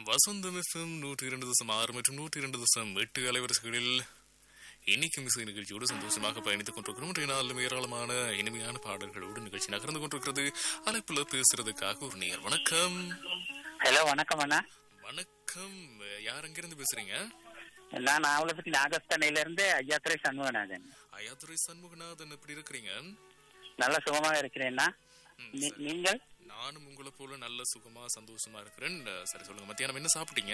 வசந்தம் FM நூற்றி இரண்டு தசம் ஆறு மற்றும் நூற்றி இரண்டு தசம் எட்டு அலைவரிசைகளில் இன்னைக்கு மிசை நிகழ்ச்சியோடு சந்தோஷமாக பயணித்துக் கொண்டிருக்கிறோம் இன்றைய நாளிலும் ஏராளமான இனிமையான பாடல்களோடு நிகழ்ச்சி நகர்ந்து கொண்டிருக்கிறது அழைப்புல பேசுறதுக்காக ஒரு நேர் வணக்கம் ஹலோ வணக்கம் அண்ணா வணக்கம் யார் அங்கிருந்து பேசுறீங்க நான் நாவலப்பட்டி நாகஸ்தானையில இருந்து ஐயாத்துறை சண்முகநாதன் ஐயாத்துறை சண்முகநாதன் எப்படி இருக்கிறீங்க நல்ல சுகமாக இருக்கிறேன்னா ம், நீ- சரி. நீங்கள் நானும் உங்களை போல நல்ல சுகமா சந்தோஷமா இருக்கிறேன் சரி சொல்லுங்க மத்தியானம் என்ன சாப்பிட்டீங்க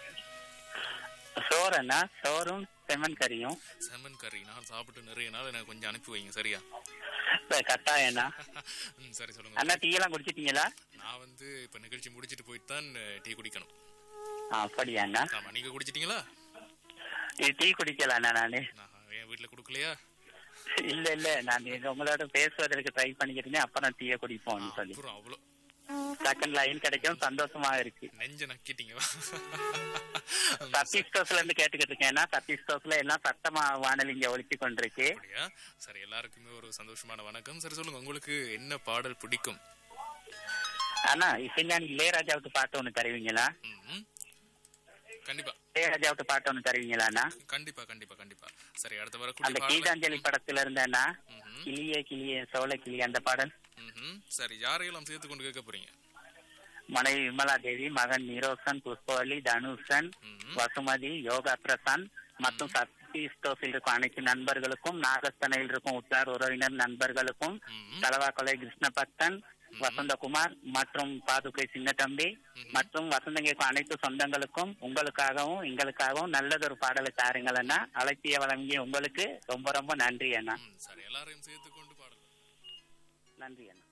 சோறு அண்ணா சோறும் செம்மன் கறியும் செமன் கறி நான் சாப்பிட்டு நிறைய நாள் எனக்கு கொஞ்சம் அனுப்பி வைங்க சரியா இப்ப கட்டாயண்ணா ம், சரி சொல்லுங்க அண்ணா டீ எல்லாம் குடிச்சிட்டீங்களா நான் வந்து இப்ப நிகழ்ச்சி முடிச்சிட்டு போயிட்டு தான் டீ குடிக்கணும் ஆ, அப்படியா அண்ணா ஆமா நீங்க குடிச்சிட்டீங்களா இது டீ குடிக்கல அண்ணா நானு நான் என் வீட்டுல குடுக்கலையா இல்ல இல்ல நான் எங்க உங்களோட பேசுவதற்கு ட்ரை பண்ணிக்கிட்டு இருந்தேன் அப்புறம் டீயை குடிப்போம்னு சொல்லி அப்புறம் அவ்வளோ செகண்ட் லைன் கிடைக்கும் சந்தோஷமா இருக்கு நெஞ்ச நக்கிட்டீங்க சத்தீஷ் ஸ்டோஸ்ல இருந்து கேட்டுக்கிட்டு இருக்கேன் சத்தீஷ் ஸ்டோஸ்ல எல்லாம் சத்தமா வானொலி இங்க ஒழிச்சு கொண்டிருக்கு அப்படியா சரி எல்லாருக்குமே ஒரு சந்தோஷமான வணக்கம் சரி சொல்லுங்க உங்களுக்கு என்ன பாடல் பிடிக்கும் அண்ணா இசைஞானி இளையராஜாவுக்கு பாட்டு ஒண்ணு தருவீங்களா ம்ம். கண்டிப்பா இளையராஜாவுக்கு பாட்டு ஒண்ணு தருவீங்களா அண்ணா கண்டிப்பா கண்டிப்பா கண்டிப்பா சரி அடுத்த வரக்கூடிய அந்த பாடல் கீதாஞ்சலி படத்துல இருந்தேன்னா ம்ஹும். கிளியே கிளியே சோழ கிளியே அந்த பாடல் ம்ஹும். சரி யாரையெல்லாம் சேர்த்து கொண்டு கேட்க போறீங்க மனைவி விமலா தேவி மகன் நிரோசன் புஷ்பவலி தனுஷன் ம்ஹும். வசுமதி யோகா பிரசாந்த் மற்றும் சத்தீஷ் தோசில் இருக்கும் அனைத்து நண்பர்களுக்கும் நாகஸ்தனையில் இருக்கும் உற்றார் உறவினர் நண்பர்களுக்கும் ம்ஹும். தலவாக்கொலை கிருஷ்ணபக்தன் வசந்தகுமார் மற்றும் பாதுகை சின்னத்தம்பி மற்றும் வசந்தங்கிற்கும் அனைத்து சொந்தங்களுக்கும் உங்களுக்காகவும் எங்களுக்காகவும் நல்லதொரு பாடலை தாருங்கள் அண்ணா அழைப்பிய வழங்கிய உங்களுக்கு ரொம்ப ரொம்ப நன்றி அண்ணா ம், சரி எல்லாரையும் சேர்த்து கொண்டு பாடல் நன்றி அண்ணா